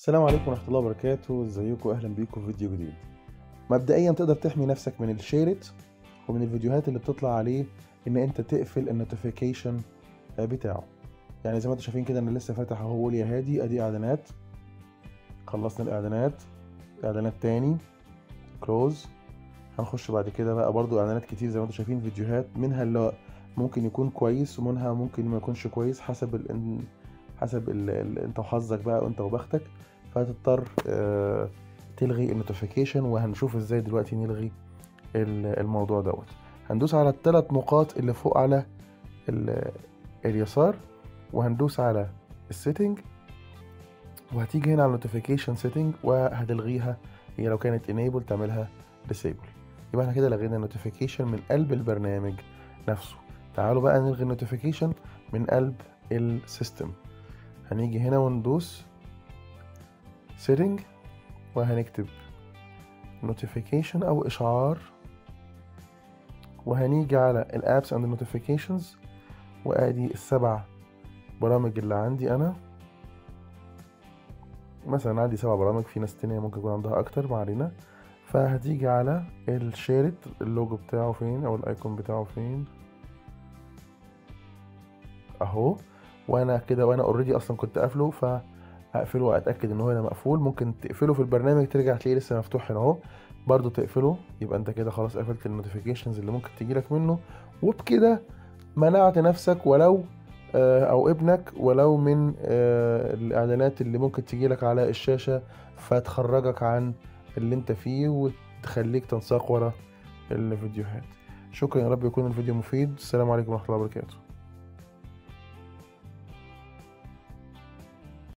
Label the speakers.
Speaker 1: السلام عليكم ورحمة الله وبركاته ازيكم اهلا بيكم في فيديو جديد مبدئيا تقدر تحمي نفسك من الشيرت ومن الفيديوهات اللي بتطلع عليه ان انت تقفل النوتيفيكيشن بتاعه يعني زي ما انتم شايفين كده انا لسه فاتح اهو يا هادي ادي اعلانات خلصنا الاعلانات اعلانات تاني كلوز هنخش بعد كده بقى برضو اعلانات كتير زي ما انتم شايفين فيديوهات منها اللي ممكن يكون كويس ومنها ممكن ما يكونش كويس حسب ال حسب ال ال انت وحظك بقى وانت وبختك فهتضطر آه تلغي النوتيفيكيشن وهنشوف ازاي دلوقتي نلغي الموضوع دوت هندوس على الثلاث نقاط اللي فوق على اليسار وهندوس على السيتنج وهتيجي هنا على النوتيفيكيشن سيتنج وهتلغيها هي لو كانت enable تعملها disable يبقى احنا كده لغينا النوتيفيكيشن من قلب البرنامج نفسه تعالوا بقى نلغي النوتيفيكيشن من قلب السيستم هنيجي هنا وندوس setting وهنكتب notification او اشعار وهنيجي على الابس اند notifications وادي السبع برامج اللي عندي انا مثلا عندي سبع برامج في ناس تانية ممكن يكون عندها اكتر ما علينا فهتيجي على الشيرت اللوجو بتاعه فين او الايكون بتاعه فين اهو وانا كده وانا اوريدي اصلا كنت قافله فهقفله واتاكد ان هو هنا مقفول ممكن تقفله في البرنامج ترجع تلاقيه لسه مفتوح هنا اهو برضه تقفله يبقى انت كده خلاص قفلت النوتيفيكيشنز اللي ممكن تجيلك منه وبكده منعت نفسك ولو او ابنك ولو من الاعلانات اللي ممكن تجيلك على الشاشه فتخرجك عن اللي انت فيه وتخليك تنساق ورا الفيديوهات شكرا يا رب يكون الفيديو مفيد السلام عليكم ورحمه الله وبركاته